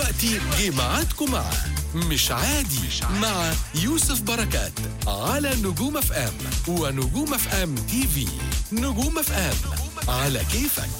دلوقتي جه ميعادكم مع مش عادي مع يوسف بركات على نجوم اف ام ونجوم اف ام تي في نجوم اف ام على كيفك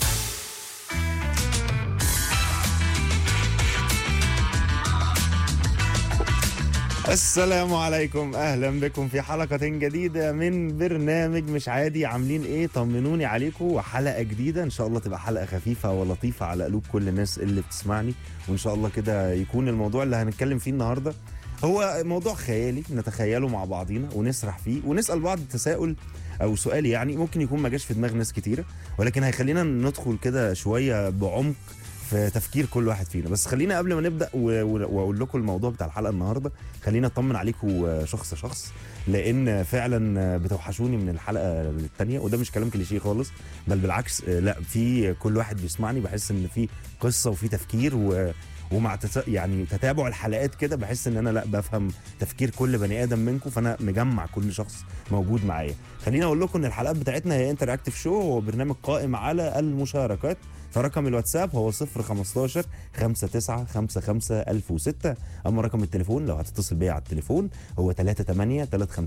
السلام عليكم اهلا بكم في حلقة جديدة من برنامج مش عادي عاملين ايه طمنوني عليكم وحلقة جديدة ان شاء الله تبقى حلقة خفيفة ولطيفة على قلوب كل الناس اللي بتسمعني وان شاء الله كده يكون الموضوع اللي هنتكلم فيه النهاردة هو موضوع خيالي نتخيله مع بعضينا ونسرح فيه ونسأل بعض تساؤل او سؤال يعني ممكن يكون ما جاش في دماغ ناس كتيرة ولكن هيخلينا ندخل كده شوية بعمق في تفكير كل واحد فينا بس خلينا قبل ما نبدا و- و- واقول لكم الموضوع بتاع الحلقه النهارده خلينا اطمن عليكم شخص شخص لان فعلا بتوحشوني من الحلقه للتانيه وده مش كلام كليشيه خالص بل بالعكس لا في كل واحد بيسمعني بحس ان في قصه وفي تفكير و ومع تس... يعني تتابع الحلقات كده بحس ان انا لا بفهم تفكير كل بني ادم منكم فانا مجمع كل شخص موجود معايا خليني اقول لكم ان الحلقات بتاعتنا هي انتراكتيف شو هو برنامج قائم على المشاركات فرقم الواتساب هو 015 59 55 1006 اما رقم التليفون لو هتتصل بيا على التليفون هو 38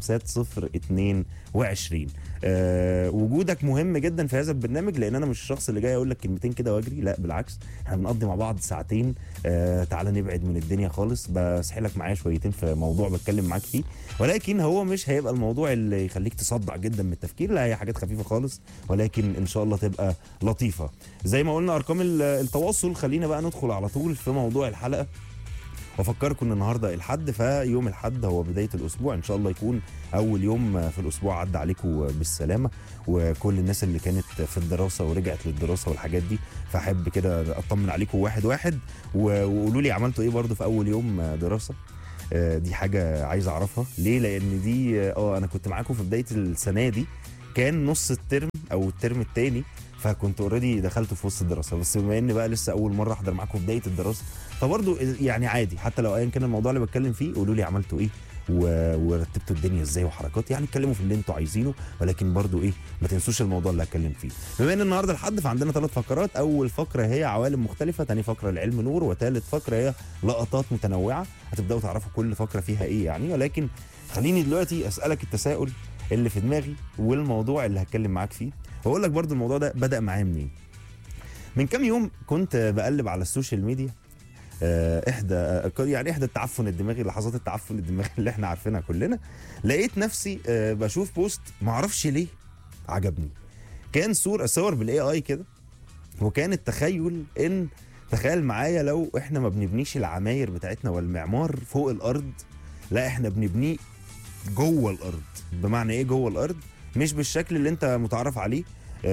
35 022 أه وجودك مهم جدا في هذا البرنامج لان انا مش الشخص اللي جاي اقول لك كلمتين كده واجري لا بالعكس احنا بنقضي مع بعض ساعتين أه تعالى نبعد من الدنيا خالص بسحلك معايا شويتين في موضوع بتكلم معاك فيه ولكن هو مش هيبقى الموضوع اللي يخليك تصدع جدا من التفكير لا هي حاجات خفيفه خالص ولكن ان شاء الله تبقى لطيفه زي ما قلنا ارقام ال- التواصل خلينا بقى ندخل على طول في موضوع الحلقه وافكركم ان النهارده الحد فيوم الحد هو بدايه الاسبوع ان شاء الله يكون اول يوم في الاسبوع عدى عليكم بالسلامه وكل الناس اللي كانت في الدراسه ورجعت للدراسه والحاجات دي فاحب كده اطمن عليكم واحد واحد و- وقولوا لي عملتوا ايه برضو في اول يوم دراسه آه، دي حاجه عايز اعرفها ليه لان دي اه انا كنت معاكم في بدايه السنه دي كان نص الترم او الترم الثاني فكنت اوريدي دخلت في وسط الدراسه بس بما ان بقى لسه اول مره احضر معاكم في بدايه الدراسه فبرضه يعني عادي حتى لو ايا كان الموضوع اللي بتكلم فيه قولوا لي عملتوا ايه و- ورتبتوا الدنيا ازاي وحركات يعني اتكلموا في اللي انتوا عايزينه ولكن برضو ايه ما تنسوش الموضوع اللي هتكلم فيه بما ان النهارده الحد فعندنا ثلاث فقرات اول فقره هي عوالم مختلفه ثاني فقره العلم نور وثالث فقره هي لقطات متنوعه هتبداوا تعرفوا كل فقره فيها ايه يعني ولكن خليني دلوقتي اسالك التساؤل اللي في دماغي والموضوع اللي هتكلم معاك فيه واقول لك برضو الموضوع ده بدا معايا منين من كام يوم كنت بقلب على السوشيال ميديا آه، احدى آه، يعني احدى التعفن الدماغي لحظات التعفن الدماغي اللي احنا عارفينها كلنا لقيت نفسي آه، بشوف بوست معرفش ليه عجبني كان صور صور بالاي اي كده وكان التخيل ان تخيل معايا لو احنا ما بنبنيش العماير بتاعتنا والمعمار فوق الارض لا احنا بنبنيه جوه الارض بمعنى ايه جوه الارض مش بالشكل اللي انت متعرف عليه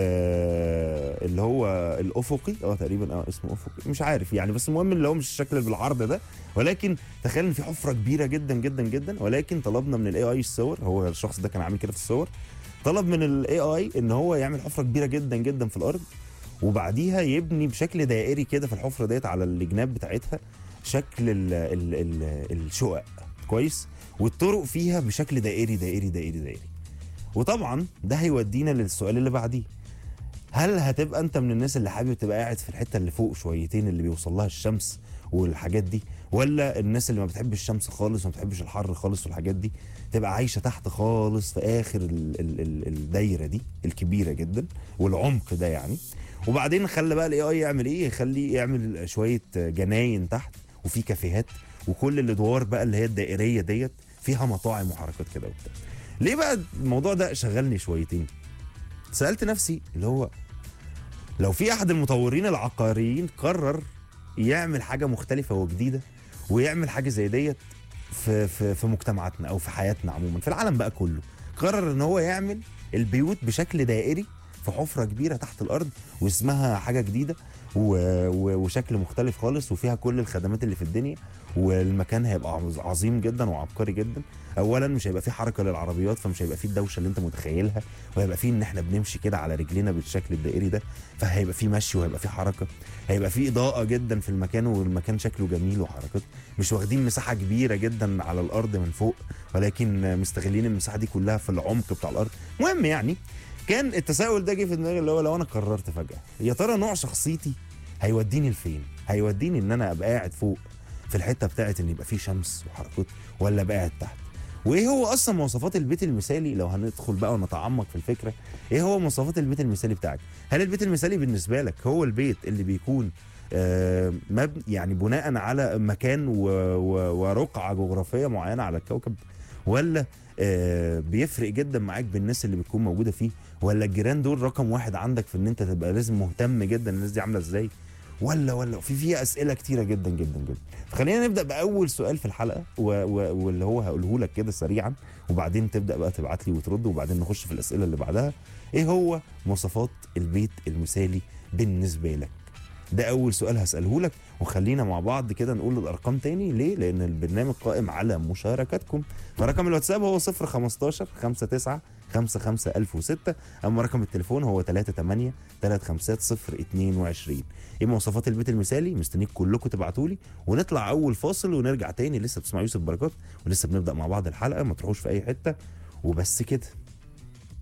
آه اللي هو الافقي اه تقريبا اه اسمه افقي مش عارف يعني بس المهم اللي هو مش الشكل اللي بالعرض ده ولكن تخيل ان في حفره كبيره جدا جدا جدا ولكن طلبنا من الاي اي الصور هو الشخص ده كان عامل كده في الصور طلب من الاي اي ان هو يعمل حفره كبيره جدا جدا في الارض وبعديها يبني بشكل دائري كده في الحفره ديت على الجناب بتاعتها شكل ال ال ال الشقق كويس والطرق فيها بشكل دائري دائري دائري دائري وطبعا ده هيودينا للسؤال اللي بعديه هل هتبقى انت من الناس اللي حابب تبقى قاعد في الحته اللي فوق شويتين اللي بيوصل لها الشمس والحاجات دي ولا الناس اللي ما بتحبش الشمس خالص وما بتحبش الحر خالص والحاجات دي تبقى عايشه تحت خالص في اخر ال ال ال الدايره دي الكبيره جدا والعمق ده يعني وبعدين خلى بقى الاي اي يعمل ايه يخليه يعمل شويه جناين تحت وفي كافيهات وكل الادوار بقى اللي هي الدائريه ديت فيها مطاعم وحركات كده وبتاع ليه بقى الموضوع ده شغلني شويتين سالت نفسي اللي هو لو في احد المطورين العقاريين قرر يعمل حاجه مختلفه وجديده ويعمل حاجه زي ديت في في في مجتمعاتنا او في حياتنا عموما في العالم بقى كله قرر ان هو يعمل البيوت بشكل دائري في حفره كبيره تحت الارض واسمها حاجه جديده و... و... وشكل مختلف خالص وفيها كل الخدمات اللي في الدنيا والمكان هيبقى عظ- عظيم جدا وعبقري جدا اولا مش هيبقى فيه حركه للعربيات فمش هيبقى فيه الدوشه اللي انت متخيلها وهيبقى فيه ان احنا بنمشي كده على رجلينا بالشكل الدائري ده فهيبقى فيه مشي وهيبقى فيه حركه هيبقى فيه اضاءه جدا في المكان والمكان شكله جميل وحركات مش واخدين مساحه كبيره جدا على الارض من فوق ولكن مستغلين المساحه دي كلها في العمق بتاع الارض المهم يعني كان التساؤل ده جه في دماغي اللي هو لو انا قررت فجاه يا ترى نوع شخصيتي هيوديني لفين هيوديني ان انا ابقى قاعد فوق في الحته بتاعت ان يبقى فيه شمس وحركات ولا قاعد تحت وايه هو اصلا مواصفات البيت المثالي لو هندخل بقى ونتعمق في الفكره ايه هو مواصفات البيت المثالي بتاعك هل البيت المثالي بالنسبه لك هو البيت اللي بيكون آه مبني يعني بناء على مكان و- و- ورقعه جغرافيه معينه على الكوكب ولا آه بيفرق جدا معاك بالناس اللي بتكون موجوده فيه ولا الجيران دول رقم واحد عندك في ان انت تبقى لازم مهتم جدا الناس دي عامله ازاي ولا ولا في فيها اسئله كتيره جدا جدا جدا فخلينا نبدا باول سؤال في الحلقه و و واللي هو هقوله لك كده سريعا وبعدين تبدا بقى تبعت لي وترد وبعدين نخش في الاسئله اللي بعدها ايه هو مواصفات البيت المثالي بالنسبه لك ده اول سؤال هساله لك وخلينا مع بعض كده نقول الارقام تاني ليه لان البرنامج قائم على مشاركتكم فرقم الواتساب هو 015 59 55 1006 اما رقم التليفون هو 38 350 22 ايه مواصفات البيت المثالي مستنيك كلكم تبعتوا لي ونطلع اول فاصل ونرجع تاني لسه بتسمع يوسف بركات ولسه بنبدا مع بعض الحلقه ما تروحوش في اي حته وبس كده